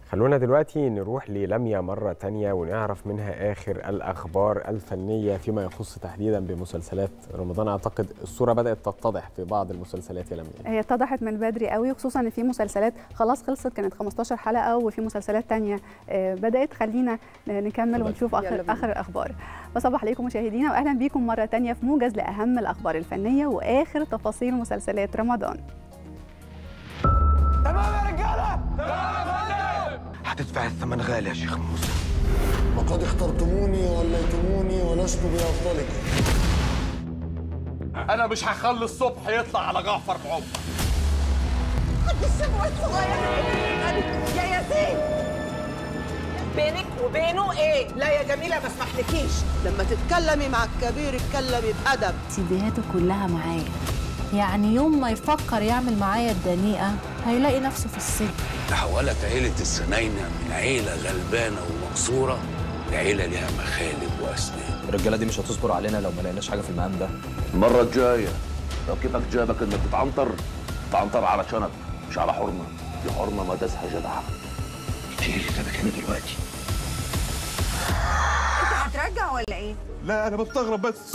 خلونا دلوقتي نروح للميا مرة تانية ونعرف منها آخر الأخبار الفنية فيما يخص تحديدا بمسلسلات رمضان أعتقد الصورة بدأت تتضح في بعض المسلسلات يا لميا هي اتضحت من بدري قوي خصوصا ان في مسلسلات خلاص خلصت كانت 15 حلقه وفي مسلسلات تانية آه، بدات خلينا نكمل اتفضل. ونشوف يلا اخر بينا. اخر الاخبار بصبح عليكم مشاهدينا واهلا بيكم مره تانية في موجز لاهم الاخبار الفنيه واخر تفاصيل مسلسلات رمضان هتدفع الثمن غالي يا شيخ موسى وقد اخترتموني ووليتموني ولست بأفضلكم انا مش هخلي الصبح يطلع على جعفر بعمر يا ياسين بينك وبينه ايه؟ لا يا جميله ما اسمحلكيش لما تتكلمي مع الكبير اتكلمي بأدب سيديهاته كلها معايا يعني يوم ما يفكر يعمل معايا الدنيئة هيلاقي نفسه في السجن تحولت عيلة السناينة من عيلة غلبانة ومقصورة لعيلة ليها مخالب وأسنان الرجاله دي مش هتصبر علينا لو ما لقيناش حاجه في المقام ده المرة الجاية لو كيفك جابك إنك تتعنطر تعنطر على شنب مش على حرمة دي حرمة ما تسحى جدعة تيجي كده هنا دلوقتي انت هترجع ولا ايه؟ لا انا بستغرب بس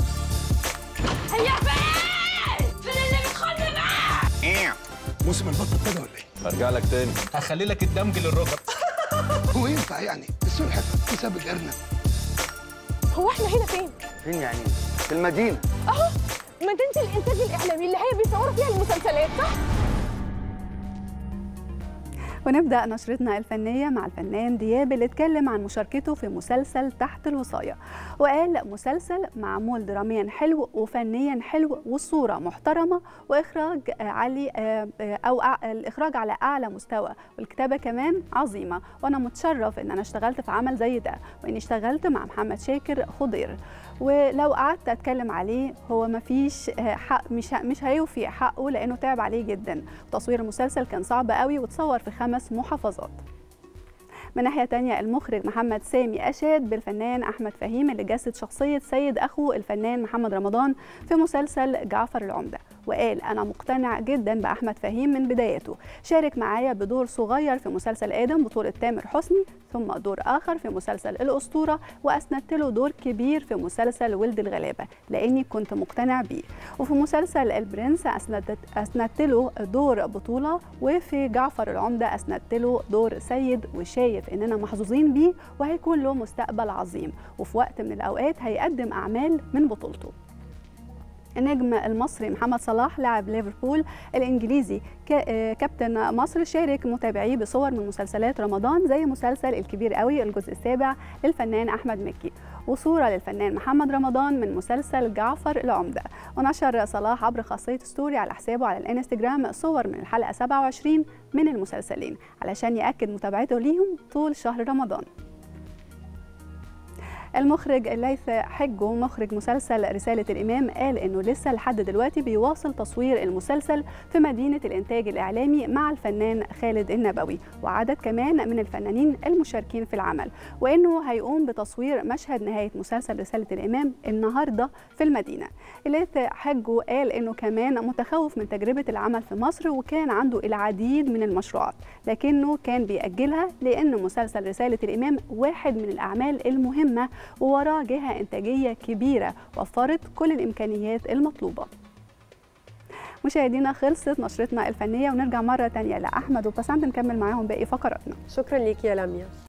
موسم البطل ابتدى ولا ايه؟ هرجع لك تاني هخلي لك الدمج للركب هو ينفع يعني السلحة حساب الأرنب هو احنا هنا فين؟ فين يعني؟ في المدينة اهو مدينة الانتاج الاعلامي اللي هي بيصوروا فيها المسلسلات صح؟ ونبدا نشرتنا الفنيه مع الفنان دياب اللي اتكلم عن مشاركته في مسلسل تحت الوصايه وقال مسلسل معمول دراميا حلو وفنيا حلو والصوره محترمه واخراج آه، علي آه، آه، او أع- الاخراج على اعلى مستوى والكتابه كمان عظيمه وانا متشرف ان انا اشتغلت في عمل زي ده واني اشتغلت مع محمد شاكر خضير ولو قعدت اتكلم عليه هو مفيش آه، حق مش مش هيوفي حقه لانه تعب عليه جدا تصوير المسلسل كان صعب قوي وتصور في خمس محافظات من ناحية تانية المخرج محمد سامي أشاد بالفنان أحمد فهيم اللي جسد شخصية سيد أخو الفنان محمد رمضان في مسلسل جعفر العمدة وقال أنا مقتنع جدا بأحمد فهيم من بدايته شارك معايا بدور صغير في مسلسل آدم بطولة تامر حسني ثم دور آخر في مسلسل الأسطورة وأسندت له دور كبير في مسلسل ولد الغلابة لأني كنت مقتنع بيه وفي مسلسل البرنس أسندت, أسندت له دور بطولة وفي جعفر العمدة أسندت له دور سيد وشايف إننا محظوظين بيه وهيكون له مستقبل عظيم وفي وقت من الأوقات هيقدم أعمال من بطولته النجم المصري محمد صلاح لاعب ليفربول الانجليزي كا- آه، كابتن مصر شارك متابعيه بصور من مسلسلات رمضان زي مسلسل الكبير قوي الجزء السابع للفنان احمد مكي وصوره للفنان محمد رمضان من مسلسل جعفر العمده ونشر صلاح عبر خاصيه ستوري على حسابه على الانستجرام صور من الحلقه 27 من المسلسلين علشان ياكد متابعته ليهم طول شهر رمضان المخرج ليث حجو مخرج مسلسل رسالة الإمام قال إنه لسه لحد دلوقتي بيواصل تصوير المسلسل في مدينة الإنتاج الإعلامي مع الفنان خالد النبوي وعدد كمان من الفنانين المشاركين في العمل وإنه هيقوم بتصوير مشهد نهاية مسلسل رسالة الإمام النهاردة في المدينة ليث حجو قال إنه كمان متخوف من تجربة العمل في مصر وكان عنده العديد من المشروعات لكنه كان بيأجلها لأن مسلسل رسالة الإمام واحد من الأعمال المهمة ووراه جهة إنتاجية كبيرة وفرت كل الإمكانيات المطلوبة مشاهدينا خلصت نشرتنا الفنية ونرجع مرة تانية لأحمد وبسنت نكمل معاهم باقي فقراتنا شكرا ليك يا لميا